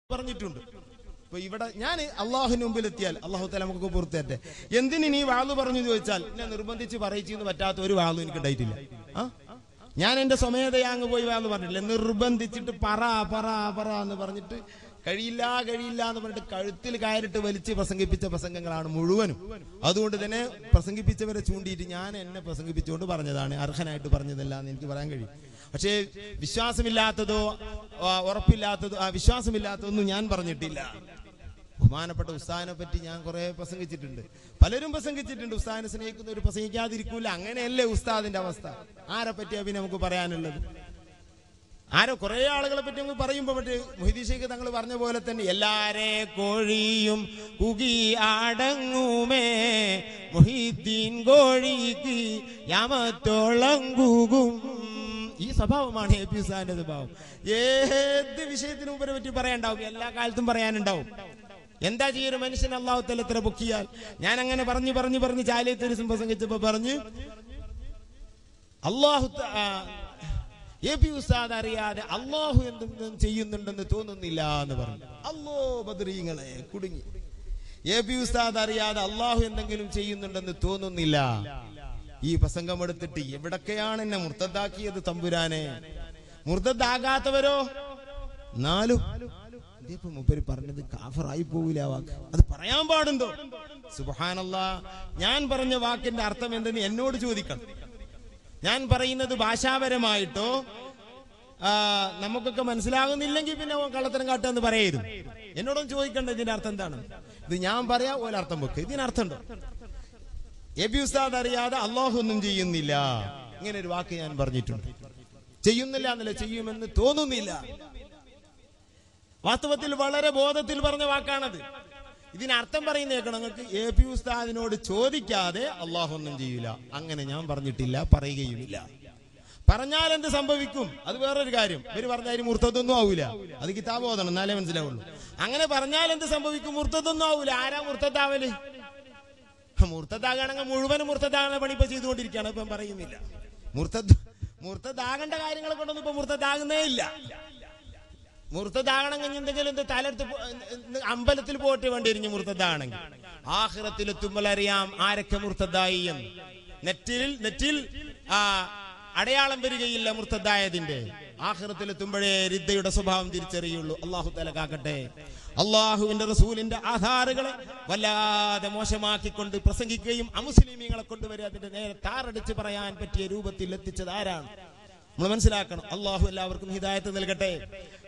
പറഞ്ഞിട്ടുണ്ട് ഇപ്പൊ ഇവിടെ ഞാൻ അള്ളാഹുവിന് മുമ്പിൽ എത്തിയാൽ അള്ളാഹു തല നമുക്ക് പുറത്തേറ്റെ എന്തിന് നീ വാളു പറഞ്ഞു ചോദിച്ചാൽ എന്നെ നിർബന്ധിച്ച് പറയിച്ചെന്ന് പറ്റാത്ത ഒരു വാളും എനിക്ക് ഉണ്ടായിട്ടില്ല ആ ഞാൻ എന്റെ സ്വമേധയാ അങ്ങ് പോയി വാള് പറഞ്ഞില്ല നിർബന്ധിച്ചിട്ട് പറ പറ പറ എന്ന് പറഞ്ഞിട്ട് കഴിയില്ല കഴിയില്ല എന്ന് പറഞ്ഞിട്ട് കഴുത്തിൽ കയറിട്ട് വലിച്ച് പ്രസംഗിപ്പിച്ച പ്രസംഗങ്ങളാണ് മുഴുവനും അതുകൊണ്ട് തന്നെ പ്രസംഗിപ്പിച്ചവരെ ചൂണ്ടിയിട്ട് ഞാൻ എന്നെ പ്രസംഗിപ്പിച്ചുകൊണ്ട് പറഞ്ഞതാണ് അർഹനായിട്ട് പറഞ്ഞതല്ല എന്ന് എനിക്ക് പറയാൻ കഴിയും പക്ഷേ വിശ്വാസമില്ലാത്തതോ ആ, ഉറപ്പില്ലാത്തതോ ആ വിശ്വാസമില്ലാത്തതൊന്നും ഞാൻ പറഞ്ഞിട്ടില്ല ബഹുമാനപ്പെട്ട ഉസ്താദിനെ പറ്റി ഞാൻ കുറെ പ്രസംഗിച്ചിട്ടുണ്ട് പലരും പ്രസംഗിച്ചിട്ടുണ്ട് ഉസ്താദിനെ സ്നേഹിക്കുന്നവർ പ്രസംഗിക്കാതിരിക്കൂല അങ്ങനെയല്ലേ ഉസ്താദിന്റെ അവസ്ഥ ആരെ പറ്റിയാ പിന്നെ നമുക്ക് പറയാനുള്ളത് ആരോ കുറെ ആളുകളെ പറ്റി നമുക്ക് പറയുമ്പോ മറ്റേ മൊഹിദി ഷെയ്ഖ് തങ്ങൾ പറഞ്ഞ പോലെ തന്നെ എല്ലാരെ കോഴിയും കുകി അടങ്ങുമേ മൊഹീദ്ദീൻ കോഴിക്ക് യാമത്തോളം കൂകും ഈ സ്വഭാവമാണ് എ പി ഉസ്താദിന്റെ സ്വഭാവം ഏത് വിഷയത്തിനും ഉപരെ പറ്റി പറയാനുണ്ടാവും എല്ലാ കാലത്തും പറയാനുണ്ടാവും എന്താ ചെയ്യൊരു മനുഷ്യൻ അള്ളാഹുത്തല എത്ര പൊക്കിയാൽ ഞാൻ അങ്ങനെ പറഞ്ഞു പറഞ്ഞു പറഞ്ഞ് ചാലിയത്തൊരു പ്രസംഗിച്ചപ്പോ പറഞ്ഞ് അള്ളാഹു ത- ആ, എ പി ഉസ്താദ് അറിയാതെ അള്ളാഹു എന്തെങ്കിലും ചെയ്യുന്നുണ്ടെന്ന് തോന്നുന്നില്ല എന്ന് പറഞ്ഞു അല്ലോ ബദ്രീങ്ങളെ കുടുങ്ങി എ പി ഉസ്താദ് അറിയാതെ അള്ളാഹു എന്തെങ്കിലും ചെയ്യുന്നുണ്ടെന്ന് തോന്നുന്നില്ല ഈ പ്രസംഗം എടുത്തിട്ട് എവിടൊക്കെയാണ് എന്നെ മുർത്തദ്ദാക്കിയത് തമ്പുരാനെ മുർത്തദ്ദാകാത്തവരോ നാലും ഇതിപ്പോ മൂപ്പര് പറഞ്ഞത് കാഫറായി പോവില്ല ആ വാക്ക് അത് പറയാൻ പാടുണ്ടോ സുബഹാനല്ലാ ഞാൻ പറഞ്ഞ വാക്കിന്റെ അർത്ഥം എന്തെന്ന് എന്നോട് ചോദിക്കണം ഞാൻ പറയുന്നത് ഭാഷാപരമായിട്ടോ ആ, നമുക്കൊക്കെ മനസ്സിലാകുന്നില്ലെങ്കിൽ പിന്നെ ഓൻ കള്ളത്തരം കാട്ടുക പറയരുത് എന്നോടൊന്നും ചോദിക്കണ്ട ഇതിന്റെ അർത്ഥം എന്താണ് ഇത് ഞാൻ പറയാ ഓല അർത്ഥം വെക്ക് ഇതിനർത്ഥം ഉണ്ടോ എബി ഉസ്താദ് അറിയാതെ അള്ളാഹു ഒന്നും ചെയ്യുന്നില്ല ഇങ്ങനെ ഒരു വാക്ക് ഞാൻ പറഞ്ഞിട്ടുണ്ട് ചെയ്യുന്നില്ല എന്നല്ല ചെയ്യുമെന്ന് തോന്നുന്നില്ല വാസ്തവത്തിൽ വളരെ ബോധത്തിൽ പറഞ്ഞ വാക്കാണത് ഇതിനർത്ഥം പറയുന്ന കേൾക്കണം നിങ്ങൾക്ക് എ പി ഉസ്താദിനോട് ചോദിക്കാതെ അള്ളാഹു ഒന്നും ചെയ്യൂല അങ്ങനെ ഞാൻ പറഞ്ഞിട്ടില്ല പറയുകയുമില്ല പറഞ്ഞാൽ എന്ത് സംഭവിക്കും അത് വേറൊരു കാര്യം ഇവര് പറഞ്ഞ കാര്യം മുർത്തതൊന്നും ആവൂല അത് കിതാബ് ഓതണം എന്നാലേ മനസ്സിലാവുള്ളൂ അങ്ങനെ പറഞ്ഞാൽ എന്ത് സംഭവിക്കും മുർത്തതൊന്നും ആവൂല ആരാ മുർത്തത്താവല് മുർത്തത്താകണമെങ്കിൽ മുഴുവനും മുർത്തത്താകുന്ന പണി ഇപ്പൊ ചെയ്തുകൊണ്ടിരിക്കുകയാണ് ഇപ്പം പറയുന്നില്ല മുർത്തത് മുർത്തതാകേണ്ട കാര്യങ്ങളെ കൊണ്ടൊന്നും ഇപ്പൊ മുർത്തതാകുന്നേ ഇല്ല മുർത്തതാകണമെങ്കിൽ എന്തെങ്കിലും എന്ത് തലടുത്ത് പോ- എന്ത് അമ്പലത്തിൽ പോയിട്ട് വേണ്ടി ഇരിഞ്ഞു മുർത്തതാണെങ്കിൽ ആഹ്റത്തിലെത്തുമ്പോൾ അറിയാം ആരൊക്കെ മുർത്തതായി എന്ന് നെറ്റിൽ നെറ്റിൽ ആ അടയാളം വരികയില്ല മുർത്തതായതിന്റെ ആഹ്റത്തിലെത്തുമ്പോഴേ രിദ്ദയുടെ സ്വഭാവം തിരിച്ചറിയുള്ളൂ അള്ളാഹു തല കാക്കട്ടെ അള്ളാഹുവിന്റെ റസൂലിന്റെ ആധാറുകളെ വല്ലാതെ മോശമാക്കിക്കൊണ്ട് പ്രസംഗിക്കുകയും അമുസ്ലിമീങ്ങളെ കൊണ്ടുവരെ അതിന്റെ നേരെ താറടിച്ച് പറയാൻ പറ്റിയ രൂപത്തിൽ എത്തിച്ചത് ആരാണ് നമ്മൾ മനസ്സിലാക്കണം അള്ളാഹു എല്ലാവർക്കും ഹിദായത്ത് നൽകട്ടെ